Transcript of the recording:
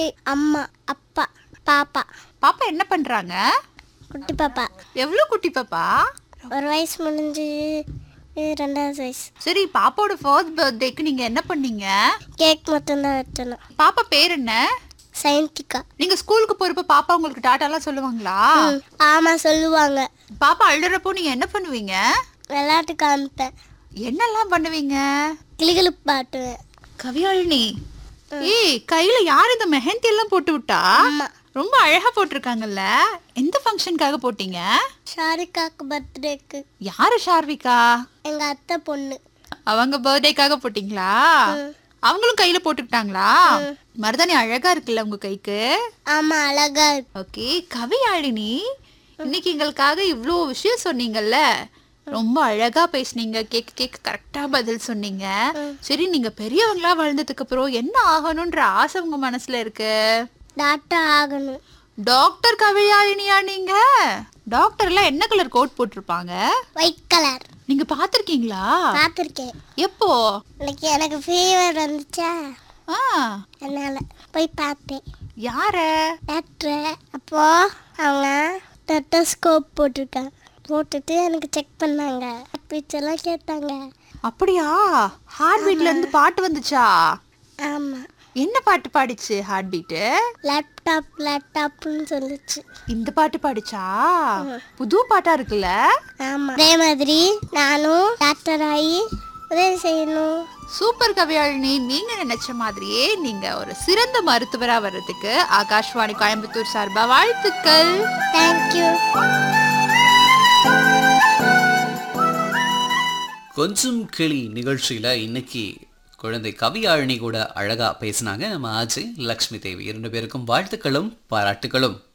அம்மா அப்பா பாப்பா பாப்பா என்ன பண்றாங்க குட்டி பாப்பா எவ்வளவு குட்டி பாப்பா ஒரு வயசு முடிஞ்சு இது ரெண்டாவது வயசு சரி பாப்பாவோட ஃபர்ஸ்ட் பர்த்டேக்கு நீங்க என்ன பண்ணீங்க கேக் மட்டும்தான் வெட்டணும் பாப்பா பேர் என்ன சயின்டிக்கா நீங்க ஸ்கூலுக்கு போறப்ப பாப்பா உங்களுக்கு டாட்டாலாம் சொல்லுவாங்களா ம், ஆமா சொல்லுவாங்க பாப்பா அழுறப்போ நீங்க என்ன பண்ணுவீங்க விளையாட்டு காமிப்பேன் என்னெல்லாம் பண்ணுவீங்க கிளிகளுக்கு பாட்டுவேன் கவியாழினி ஏய் கையில யார் இந்த மெஹந்தி எல்லாம் போட்டு விட்டா ஆமா. ரொம்ப அழகா போட்டிருக்காங்கல்ல எந்த ஃபங்க்ஷனுக்காக போட்டீங்க ஷாரிகாக்கு பர்த்டேக்கு யாரு ஷார்விகா எங்க அத்தை பொண்ணு அவங்க பர்த்டேக்காக போட்டீங்களா அவங்களும் கையில போட்டுக்கிட்டாங்களா மருதாணி அழகா இருக்குல்ல உங்க கைக்கு ஆமா அழகா இருக்கு ஓகே கவியாழினி இன்னைக்கு எங்களுக்காக இவ்வளோ விஷயம் சொன்னீங்கல்ல ரொம்ப அழகா பேசுனீங்க கேக் கேக் கரெக்டா பதில் சொன்னீங்க சரி நீங்க பெரியவங்களா வளர்ந்ததுக்கு அப்புறம் என்ன ஆகணும்ன்ற ஆசை உங்க மனசுல இருக்கு டாக்டர் ஆகணும் டாக்டர் கவியாழினியா நீங்க டாக்டர்லாம் என்ன கலர் கோட் போட்டிருப்பாங்க ஒயிட் கலர் நீங்க பாத்திருக்கீங்களா பார்த்துருக்கேன் எப்போ இன்னைக்கு எனக்கு ஃபீவர் வந்துச்சா ஆ அதனால போய் பார்த்தேன் யார டாக்டர் அப்போ அவங்க டெட்டஸ்கோப் போட்டிருக்காங்க போட்டுட்டு எனக்கு செக் பண்ணாங்க பீச்செல்லாம் கேட்டாங்க அப்படியா ஹார்ட் பீட்ல இருந்து பாட்டு வந்துச்சா ஆமாம் என்ன பாட்டு பாடிச்சு ஹார்ட் பீட்டு லேப்டாப் லேப்டாப்னு சொல்லுச்சு இந்த பாட்டு பாடிச்சா புது பாட்டா இருக்குல்ல ஆமாம் அதே மாதிரி நானும் டாக்டர் ஆகி உதவி செய்யணும் சூப்பர் கவியாழினி நீங்க நினைச்ச மாதிரியே நீங்க ஒரு சிறந்த மருத்துவரா வர்றதுக்கு ஆகாஷ்வாணி கோயம்புத்தூர் சார்பா வாழ்த்துக்கள் தேங்க்யூ கொஞ்சம் கிளி நிகழ்ச்சியில் இன்னைக்கு குழந்தை கவியாழினி கூட அழகா பேசினாங்க நம்ம ஆச்சி லக்ஷ்மி தேவி இரண்டு பேருக்கும் வாழ்த்துக்களும் பாராட்டுகளும்